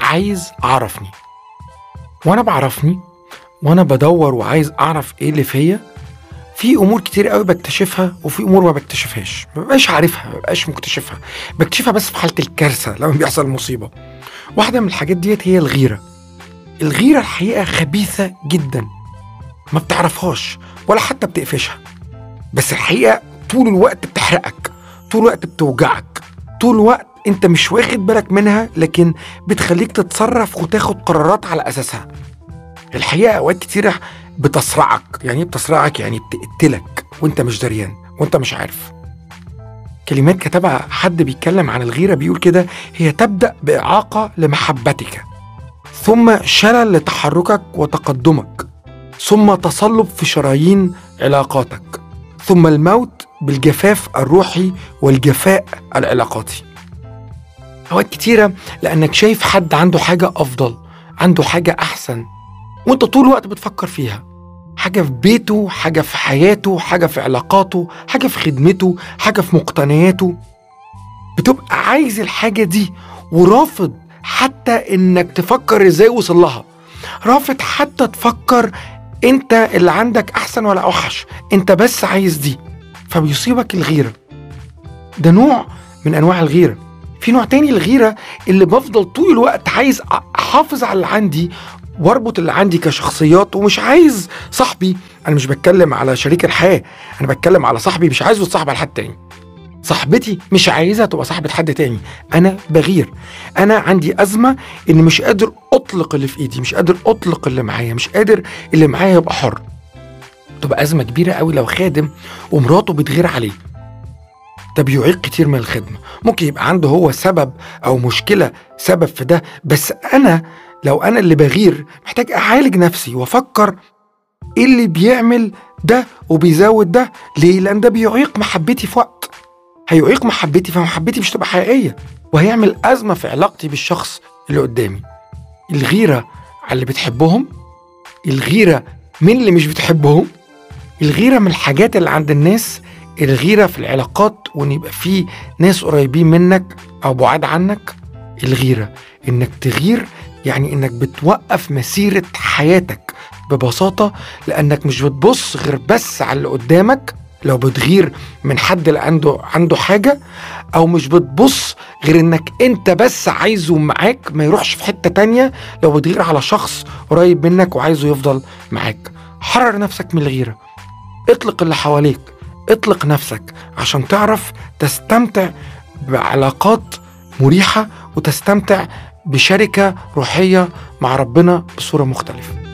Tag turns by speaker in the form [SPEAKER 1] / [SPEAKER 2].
[SPEAKER 1] عايز اعرفني وانا بعرفني وانا بدور وعايز اعرف ايه اللي فيا في امور كتير قوي بكتشفها وفي امور ما بكتشفهاش ما ببقاش عارفها ما ببقاش مكتشفها بكتشفها بس في حاله الكارثه لما بيحصل مصيبه واحده من الحاجات ديت هي الغيره الغيره الحقيقه خبيثه جدا ما بتعرفهاش ولا حتى بتقفشها بس الحقيقه طول الوقت بتحرقك طول الوقت بتوجعك طول الوقت انت مش واخد بالك منها لكن بتخليك تتصرف وتاخد قرارات على اساسها الحقيقه اوقات كتيره بتصرعك يعني ايه بتصرعك يعني بتقتلك وانت مش دريان وانت مش عارف كلمات كتبها حد بيتكلم عن الغيره بيقول كده هي تبدا باعاقه لمحبتك ثم شلل لتحركك وتقدمك ثم تصلب في شرايين علاقاتك ثم الموت بالجفاف الروحي والجفاء العلاقاتي اوقات كتيره لانك شايف حد عنده حاجه افضل عنده حاجه احسن وانت طول الوقت بتفكر فيها حاجة في بيته حاجة في حياته حاجة في علاقاته حاجة في خدمته حاجة في مقتنياته بتبقى عايز الحاجة دي ورافض حتى انك تفكر ازاي وصل لها رافض حتى تفكر انت اللي عندك احسن ولا اوحش انت بس عايز دي فبيصيبك الغيرة ده نوع من انواع الغيرة في نوع تاني الغيرة اللي بفضل طول الوقت عايز احافظ على اللي عندي واربط اللي عندي كشخصيات ومش عايز صاحبي انا مش بتكلم على شريك الحياه انا بتكلم على صاحبي مش عايزه يتصاحب على حد تاني صاحبتي مش عايزها تبقى صاحبة حد تاني أنا بغير أنا عندي أزمة إن مش قادر أطلق اللي في إيدي مش قادر أطلق اللي معايا مش قادر اللي معايا يبقى حر تبقى أزمة كبيرة قوي لو خادم ومراته بتغير عليه ده بيعيق كتير من الخدمة ممكن يبقى عنده هو سبب أو مشكلة سبب في ده بس أنا لو انا اللي بغير محتاج اعالج نفسي وافكر ايه اللي بيعمل ده وبيزود ده ليه لان ده بيعيق محبتي في وقت هيعيق محبتي فمحبتي مش تبقى حقيقيه وهيعمل ازمه في علاقتي بالشخص اللي قدامي الغيره على اللي بتحبهم الغيره من اللي مش بتحبهم الغيره من الحاجات اللي عند الناس الغيره في العلاقات وان يبقى في ناس قريبين منك او بعاد عنك الغيره انك تغير يعني انك بتوقف مسيره حياتك ببساطه لانك مش بتبص غير بس على اللي قدامك لو بتغير من حد اللي عنده عنده حاجه او مش بتبص غير انك انت بس عايزه معاك ما يروحش في حته تانية لو بتغير على شخص قريب منك وعايزه يفضل معاك حرر نفسك من الغيره اطلق اللي حواليك اطلق نفسك عشان تعرف تستمتع بعلاقات مريحه وتستمتع بشركه روحيه مع ربنا بصوره مختلفه